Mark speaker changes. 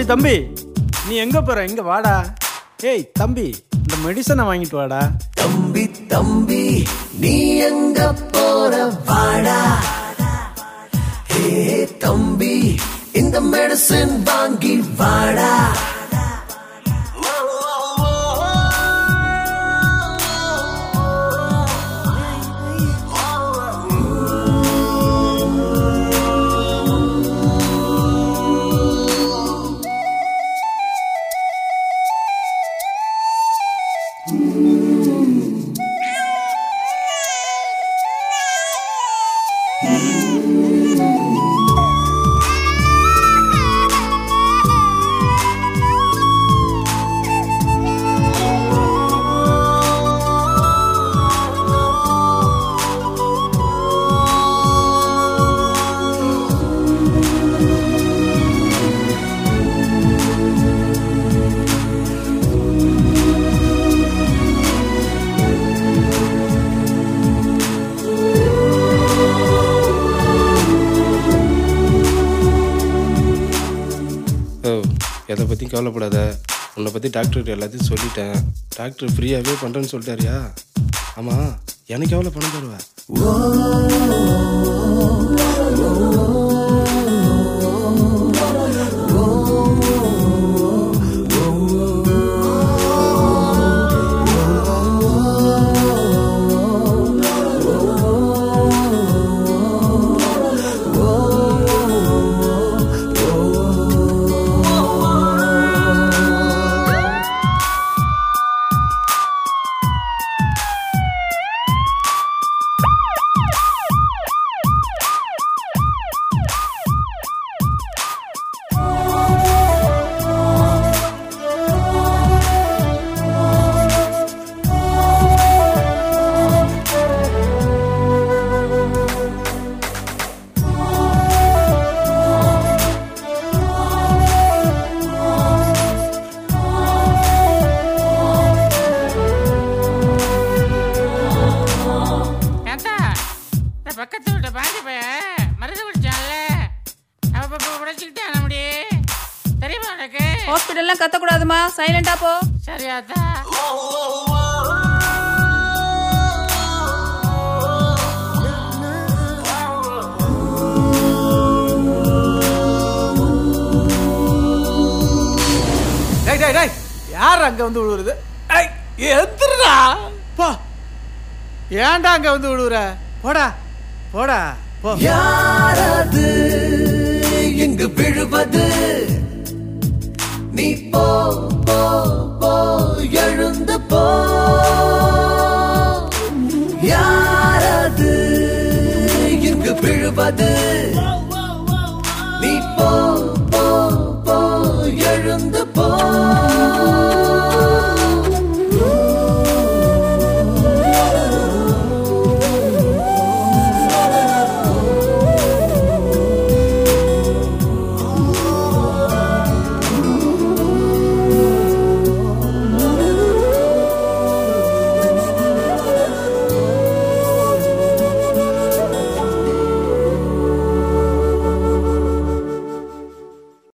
Speaker 1: தம்பி நீ எங்க போற இங்க வாடா ஏய் தம்பி இந்த மெடிசனை வாங்கிட்டு வாடா
Speaker 2: தம்பி தம்பி நீ எங்க போற வாடா ஹே தம்பி இந்த மெடிசின் வாங்கி வாடா
Speaker 3: ஓ எதை பற்றியும் கவலைப்படாத உன்னை பற்றி டாக்டர்கிட்ட எல்லாத்தையும் சொல்லிட்டேன் டாக்டர் ஃப்ரீயாகவே பண்ணுறேன்னு சொல்லிட்டாரியா ஆமாம் எனக்கு எவ்வளோ பணம் தருவ
Speaker 4: ஏத்தா இந்த பக்கத்து வீட்டை பாண்டி போய மருந்து குடிச்சான்ல அவ இப்ப உடைச்சுக்கிட்டான் நம்மடி தெரியுமா உனக்கு
Speaker 5: ஹாஸ்பிட்டல்லாம் கத்தக்கூடாதுமா சைலண்டா போ
Speaker 4: சரியாத்தா
Speaker 1: டேய் டேய் டேய் யார் அங்க வந்து விழுவுறது ஏய் எந்திரா போ ஏன்டா அங்க வந்து விழுவுற போடா போடா போ
Speaker 2: யாரது இங்கு விழுவது நீ போ போ போ எழுந்து போ யாரது இங்கு விழுவது